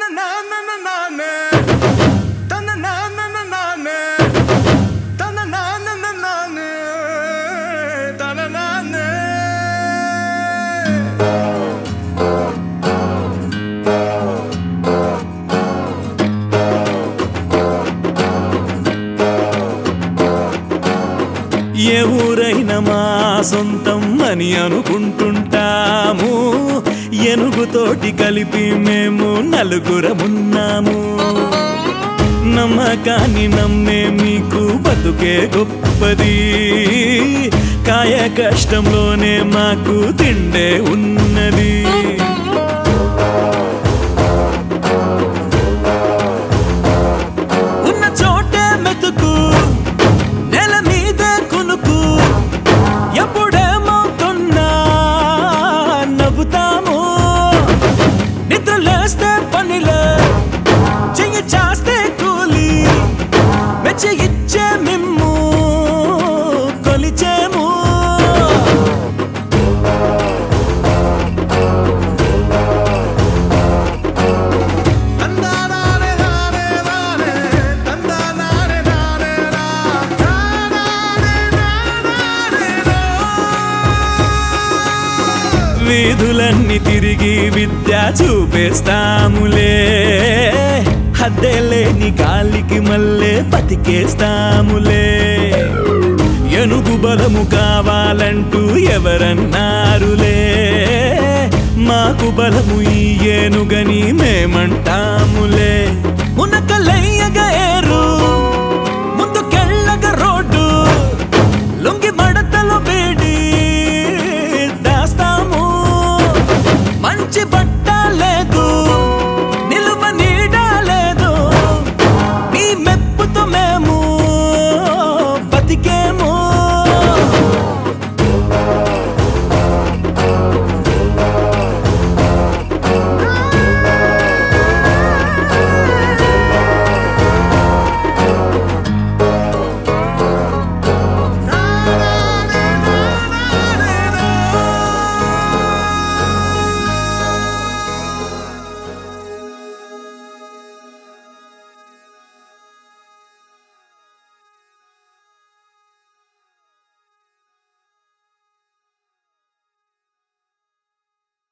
ఏ ఊరైనా మా సొంతం అని అనుకుంటుంటాము ఎనుగుతోటి కలిపి మేము నలుగురమున్నాము నమ్మకాన్ని నమ్మే మీకు బతుకే గొప్పది కాయ కష్టంలోనే మాకు తిండే ఉన్నది ఉన్న చోటే మెతుకు నెల మీదే కునుకు ఎప్పుడేమవుతున్నా నవ్వుతాము నిద్ర లేస్తే పనిలే చెయ్యి చాస్తే కూలి మెచ్చి ఇచ్చే మిమ్ము కొలిచేము వీధులన్నీ తిరిగి విద్య చూపేస్తాములే హద్దే లేని గాలికి మళ్ళే బతికేస్తాములే ఎనుగు బలము కావాలంటూ ఎవరన్నారులే మాకు బలము ఈ ఏనుగు